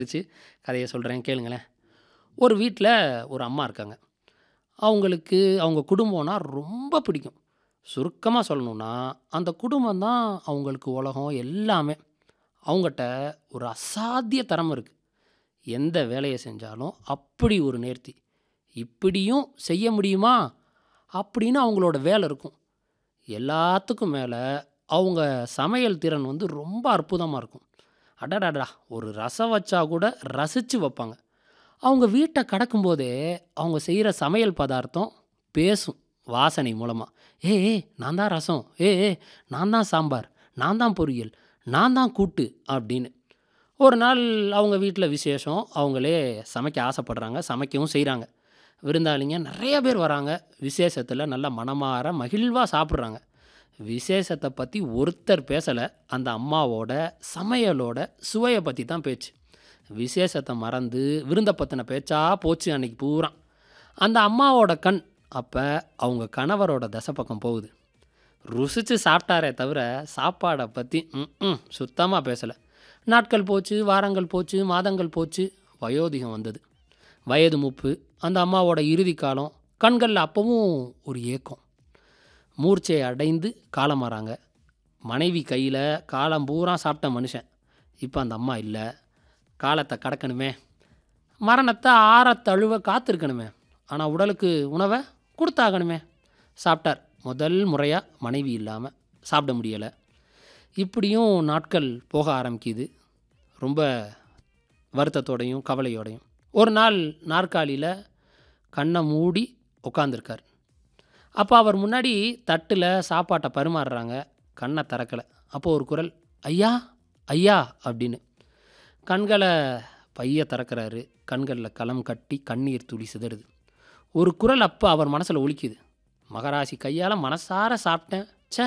வச்சு கதைய சொல்கிறேன் கேளுங்களேன் ஒரு வீட்டில் ஒரு அம்மா இருக்காங்க அவங்களுக்கு அவங்க குடும்பம்னா ரொம்ப பிடிக்கும் சுருக்கமாக சொல்லணும்னா அந்த குடும்பம் தான் அவங்களுக்கு உலகம் எல்லாமே அவங்ககிட்ட ஒரு அசாத்திய திறமை இருக்குது எந்த வேலையை செஞ்சாலும் அப்படி ஒரு நேர்த்தி இப்படியும் செய்ய முடியுமா அப்படின்னு அவங்களோட வேலை இருக்கும் எல்லாத்துக்கும் மேலே அவங்க சமையல் திறன் வந்து ரொம்ப அற்புதமாக இருக்கும் அடடடா ஒரு ரசம் வச்சா கூட ரசித்து வைப்பாங்க அவங்க வீட்டை கடக்கும்போதே அவங்க செய்கிற சமையல் பதார்த்தம் பேசும் வாசனை மூலமாக ஏ ஏ நான் தான் ரசம் ஏ ஏ நான் தான் சாம்பார் நான் தான் பொரியல் நான் தான் கூட்டு அப்படின்னு ஒரு நாள் அவங்க வீட்டில் விசேஷம் அவங்களே சமைக்க ஆசைப்படுறாங்க சமைக்கவும் செய்கிறாங்க விருந்தாளிங்க நிறைய பேர் வராங்க விசேஷத்தில் நல்லா மனமாற மகிழ்வாக சாப்பிட்றாங்க விசேஷத்தை பற்றி ஒருத்தர் பேசலை அந்த அம்மாவோட சமையலோட சுவையை பற்றி தான் பேச்சு விசேஷத்தை மறந்து விருந்தை பற்றின பேச்சா போச்சு அன்னைக்கு பூரா அந்த அம்மாவோட கண் அப்போ அவங்க கணவரோட தசை பக்கம் போகுது ருசித்து சாப்பிட்டாரே தவிர சாப்பாடை பற்றி ம் சுத்தமாக பேசலை நாட்கள் போச்சு வாரங்கள் போச்சு மாதங்கள் போச்சு வயோதிகம் வந்தது வயது முப்பு அந்த அம்மாவோட இறுதி காலம் கண்களில் அப்பவும் ஒரு ஏக்கம் மூர்ச்சை அடைந்து காலமாறாங்க மனைவி கையில் காலம் பூரா சாப்பிட்ட மனுஷன் இப்போ அந்த அம்மா இல்லை காலத்தை கடக்கணுமே மரணத்தை ஆற தழுவ காத்திருக்கணுமே ஆனால் உடலுக்கு உணவை கொடுத்தாகணுமே சாப்பிட்டார் முதல் முறையாக மனைவி இல்லாமல் சாப்பிட முடியலை இப்படியும் நாட்கள் போக ஆரம்பிக்குது ரொம்ப வருத்தத்தோடையும் கவலையோடையும் ஒரு நாள் நாற்காலியில் கண்ணை மூடி உட்காந்துருக்கார் அப்போ அவர் முன்னாடி தட்டில் சாப்பாட்டை பரிமாறுறாங்க கண்ணை திறக்கலை அப்போது ஒரு குரல் ஐயா ஐயா அப்படின்னு கண்களை பைய திறக்கிறாரு கண்களில் களம் கட்டி கண்ணீர் துளி சிதறுது ஒரு குரல் அப்போ அவர் மனசில் ஒலிக்குது மகராசி கையால் மனசார சாப்பிட்டேன் ச்சே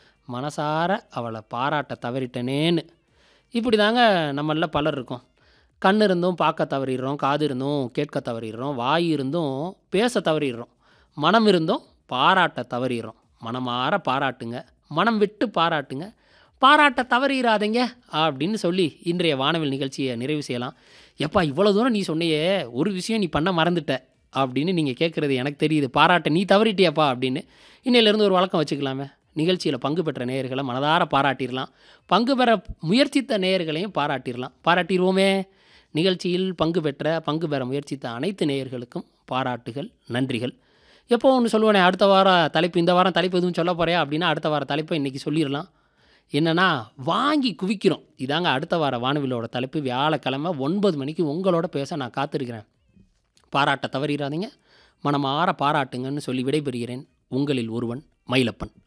மனசார அவளை பாராட்ட தவறிட்டனேன்னு இப்படி தாங்க நம்மள பலர் இருக்கோம் கண் இருந்தும் பார்க்க தவறிடுறோம் காது இருந்தும் கேட்க தவறிடுறோம் வாய் இருந்தும் பேச தவறிடுறோம் மனம் இருந்தும் பாராட்ட தவறிடுறோம் மனமாற பாராட்டுங்க மனம் விட்டு பாராட்டுங்க பாராட்ட தவறிடாதீங்க அப்படின்னு சொல்லி இன்றைய வானவில் நிகழ்ச்சியை நிறைவு செய்யலாம் எப்பா இவ்வளோ தூரம் நீ சொன்னையே ஒரு விஷயம் நீ பண்ண மறந்துட்ட அப்படின்னு நீங்கள் கேட்குறது எனக்கு தெரியுது பாராட்ட நீ தவறிட்டியாப்பா அப்படின்னு இன்னையிலேருந்து ஒரு வழக்கம் வச்சுக்கலாமே நிகழ்ச்சியில் பங்கு பெற்ற நேயர்களை மனதார பாராட்டிடலாம் பங்கு பெற முயற்சித்த நேயர்களையும் பாராட்டிடலாம் பாராட்டிடுவோமே நிகழ்ச்சியில் பங்கு பெற்ற பங்கு பெற முயற்சித்த அனைத்து நேயர்களுக்கும் பாராட்டுகள் நன்றிகள் எப்போ ஒன்று சொல்லுவேனே அடுத்த வாரம் தலைப்பு இந்த வாரம் தலைப்பு எதுவும் சொல்ல போறியா அப்படின்னா அடுத்த வார தலைப்பை இன்றைக்கி சொல்லிடலாம் என்னென்னா வாங்கி குவிக்கிறோம் இதாங்க அடுத்த வார வானவிலோட தலைப்பு வியாழக்கிழமை ஒன்பது மணிக்கு உங்களோட பேச நான் காத்திருக்கிறேன் பாராட்ட தவறிடாதீங்க மனமாற பாராட்டுங்கன்னு சொல்லி விடைபெறுகிறேன் உங்களில் ஒருவன் மயிலப்பன்